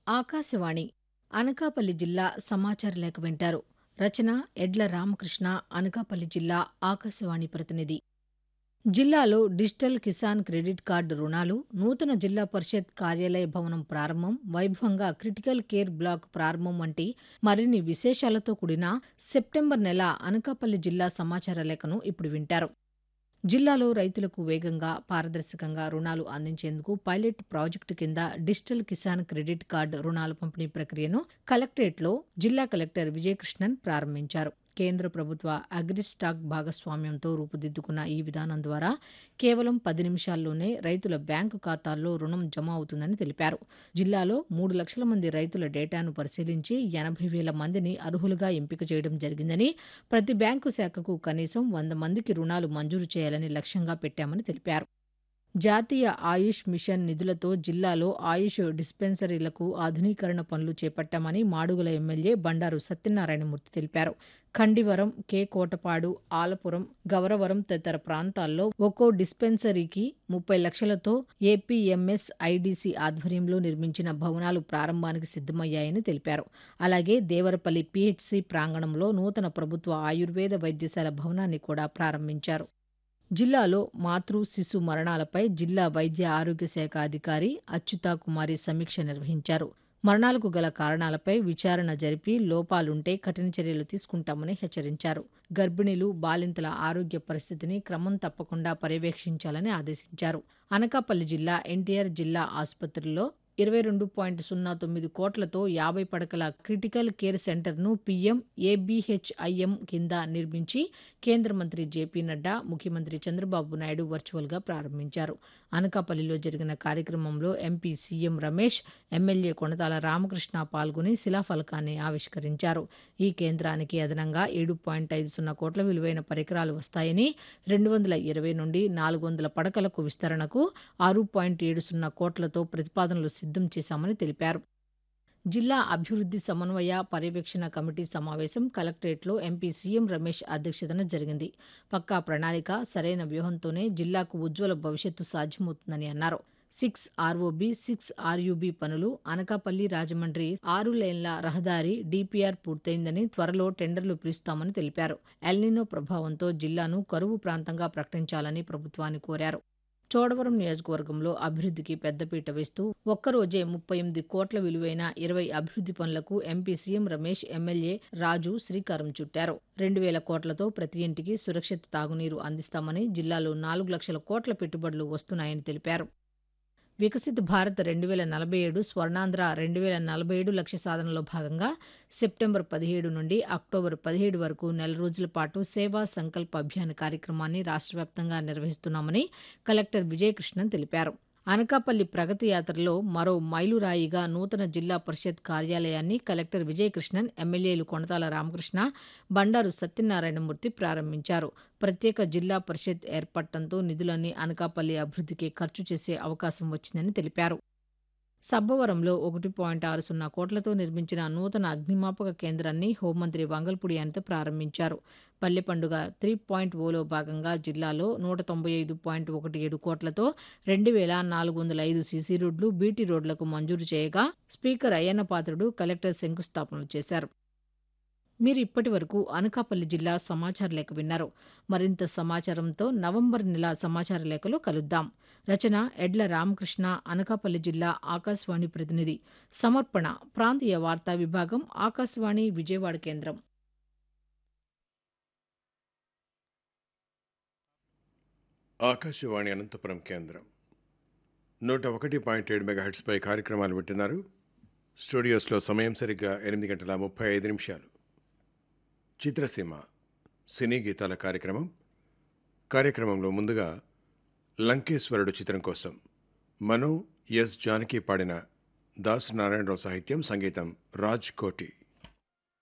ఆకాశవాణి అనకాపల్లి జిల్లా సమాచార లేఖ వింటారు రచన ఎడ్ల రామకృష్ణ అనకాపల్లి జిల్లా ఆకాశవాణి ప్రతినిధి జిల్లాలో డిజిటల్ కిసాన్ క్రెడిట్ కార్డు రుణాలు నూతన జిల్లా పరిషత్ కార్యాలయ భవనం ప్రారంభం వైభవంగా క్రిటికల్ కేర్ బ్లాక్ ప్రారంభం వంటి మరిన్ని విశేషాలతో కూడిన సెప్టెంబర్ నెల అనకాపల్లి జిల్లా సమాచార లేఖను ఇప్పుడు వింటారు జిల్లాలో రైతులకు వేగంగా పారదర్శకంగా రుణాలు అందించేందుకు పైలట్ ప్రాజెక్టు కింద డిజిటల్ కిసాన్ క్రెడిట్ కార్డు రుణాల పంపిణీ ప్రక్రియను కలెక్టరేట్లో జిల్లా కలెక్టర్ విజయకృష్ణన్ ప్రారంభించారు కేంద్ర ప్రభుత్వ అగ్రిస్టాక్ భాగస్వామ్యంతో రూపుదిద్దుకున్న ఈ విధానం ద్వారా కేవలం పది నిమిషాల్లోనే రైతుల బ్యాంకు ఖాతాల్లో రుణం జమ అవుతుందని తెలిపారు జిల్లాలో మూడు లక్షల మంది రైతుల డేటాను పరిశీలించి ఎనభై వేల మందిని అర్హులుగా ఎంపిక చేయడం జరిగిందని ప్రతి బ్యాంకు శాఖకు కనీసం వంద మందికి రుణాలు మంజూరు చేయాలని లక్ష్యంగా పెట్టామని తెలిపారు జాతీయ ఆయుష్ మిషన్ నిధులతో జిల్లాలో ఆయుష్ డిస్పెన్సరీలకు ఆధునీకరణ పనులు చేపట్టామని మాడుగుల ఎమ్మెల్యే బండారు సత్యనారాయణమూర్తి తెలిపారు ఖండివరం కే కోటపాడు ఆలపురం గవరవరం తదితర ప్రాంతాల్లో ఒక్కో డిస్పెన్సరీకి ముప్పై లక్షలతో ఏపీఎంఎస్ ఐడీసీ ఆధ్వర్యంలో నిర్మించిన భవనాలు ప్రారంభానికి సిద్దమయ్యాయని తెలిపారు అలాగే దేవరపల్లి పీహెచ్సీ ప్రాంగణంలో నూతన ప్రభుత్వ ఆయుర్వేద వైద్యశాల భవనాన్ని కూడా ప్రారంభించారు జిల్లాలో మాతృ శిశు మరణాలపై జిల్లా వైద్య ఆరోగ్య శాఖ అధికారి అచ్యుతా కుమారి సమీక్ష నిర్వహించారు మరణాలకు గల కారణాలపై విచారణ జరిపి లోపాలుంటే కఠిన చర్యలు తీసుకుంటామని హెచ్చరించారు గర్భిణీలు బాలింతల ఆరోగ్య పరిస్థితిని క్రమం తప్పకుండా పర్యవేక్షించాలని ఆదేశించారు అనకాపల్లి జిల్లా ఎన్టీఆర్ జిల్లా ఆసుపత్రిలో ఇరవై రెండు పాయింట్ సున్నా తొమ్మిది కోట్లతో యాభై పడకల క్రిటికల్ కేర్ సెంటర్ను పీఎం ఏబీహెచ్ఐఎం కింద నిర్మించి కేంద్ర మంత్రి జేపీ నడ్డా ముఖ్యమంత్రి చంద్రబాబు నాయుడు వర్చువల్గా ప్రారంభించారు అనకాపల్లిలో జరిగిన కార్యక్రమంలో MP CM Ramesh MLA Konathala Ramakrishna పాల్గొని శిలాఫలకాన్ని ఆవిష్కరించారు ఈ కేంద్రానికి అదనంగా ఏడు పాయింట్ ఐదు సున్నా కోట్ల విలువైన పరికరాలు వస్తాయని రెండు వందల ఇరవై నుండి నాలుగు వందల పడకలకు విస్తరణకు ఆరు పాయింట్ ఏడు సున్నా కోట్లతో ప్రతిపాదనలు సిద్ధం చేశామని తెలిపారు జిల్లా అభివృద్ది సమన్వయ పర్యవేక్షణ కమిటీ సమావేశం కలెక్టరేట్లో ఎంపీ సీఎం రమేష్ అధ్యక్షతన జరిగింది పక్కా ప్రణాళిక సరైన వ్యూహంతోనే జిల్లాకు ఉజ్వల భవిష్యత్తు సాధ్యమవుతుందని అన్నారు సిక్స్ ఆర్ఓబి సిక్స్ ఆర్యుబి పనులు అనకాపల్లి రాజమండ్రి ఆరు లైన్ల రహదారి డీపీఆర్ పూర్తయిందని త్వరలో టెండర్లు పిలుస్తామని తెలిపారు ఎల్నినో ప్రభావంతో జిల్లాను కరువు ప్రాంతంగా ప్రకటించాలని ప్రభుత్వాన్ని కోరారు చోడవరం నియోజకవర్గంలో అభివృద్ధికి పెద్దపీట వేస్తూ ఒక్కరోజే ముప్పై ఎనిమిది కోట్ల విలువైన ఇరవై అభివృద్ధి పనులకు MP CM Ramesh MLA Raju శ్రీకారం చుట్టారు రెండు వేల కోట్లతో ప్రతి ఇంటికి సురక్షిత తాగునీరు అందిస్తామని జిల్లాలో నాలుగు లక్షల కోట్ల పెట్టుబడులు వస్తున్నాయని తెలిపారు వికసిత్ భారత్ రెండు వేల నలభై ఏడు స్వర్ణాంధ్ర రెండు వేల నలభై ఏడు లక్ష్య సాధనలో భాగంగా సెప్టెంబర్ పదిహేడు నుండి అక్టోబర్ పదిహేడు వరకు నెల రోజుల పాటు సేవా సంకల్ప అభియాన్ కార్యక్రమాన్ని రాష్ట్ర వ్యాప్తంగా నిర్వహిస్తున్నామని కలెక్టర్ విజయకృష్ణన్ తెలిపారు అనకాపల్లి ప్రగతి యాత్రలో మరో మైలురాయిగా నూతన జిల్లా పరిషత్ కార్యాలయాన్ని కలెక్టర్ విజయకృష్ణన్ ఎమ్మెల్యేలు కొనతాల రామకృష్ణ బండారు సత్యనారాయణమూర్తి ప్రారంభించారు ప్రత్యేక జిల్లా పరిషత్ ఏర్పడటంతో నిధులన్నీ అనకాపల్లి అభివృద్ధికి ఖర్చు చేసే అవకాశం వచ్చిందని తెలిపారు సబ్బవరంలో ఒకటి పాయింట్ ఆరు సున్నా కోట్లతో నిర్మించిన నూతన అగ్నిమాపక కేంద్రాన్ని హోంమంత్రి వంగల్పూడి అనిత ప్రారంభించారు పల్లె పండుగ త్రీ పాయింట్ ఓలో భాగంగా జిల్లాలో నూట తొంభై ఐదు పాయింట్ ఒకటి ఏడు కోట్లతో రెండు వేల నాలుగు వందల ఐదు సీసీ రోడ్లు బీటీ రోడ్లకు మంజూరు చేయగా స్పీకర్ అయ్యన్న పాత్రుడు కలెక్టర్ శంకుస్థాపనలు చేశారు మీరు ఇప్పటి వరకు అనకాపల్లి జిల్లా సమాచార లేఖ విన్నారు మరింత సమాచారంతో నవంబర్ నెల సమాచార లేఖలో కలుద్దాం రచన ఎడ్ల రామకృష్ణ అనకాపల్లి జిల్లా ఆకాశవాణి ప్రతినిధి సమర్పణ ప్రాంతీయ వార్తా విభాగం ఆకాశవాణి విజయవాడ కేంద్రం ఆకాశవాణి అనంతపురం కేంద్రం నూట ఒకటి పాయింట్ ఏడు మెగాహెట్స్పై కార్యక్రమాలు వింటున్నారు స్టూడియోస్లో సమయం సరిగ్గా ఎనిమిది గంటల ముప్పై ఐదు నిమిషాలు చిత్రసీమ సినీ గీతాల కార్యక్రమం కార్యక్రమంలో ముందుగా లంకేశ్వరుడు చిత్రం కోసం మనో ఎస్ జానకి పాడిన దాస్ నారాయణరావు సాహిత్యం సంగీతం రాజ్ కోటి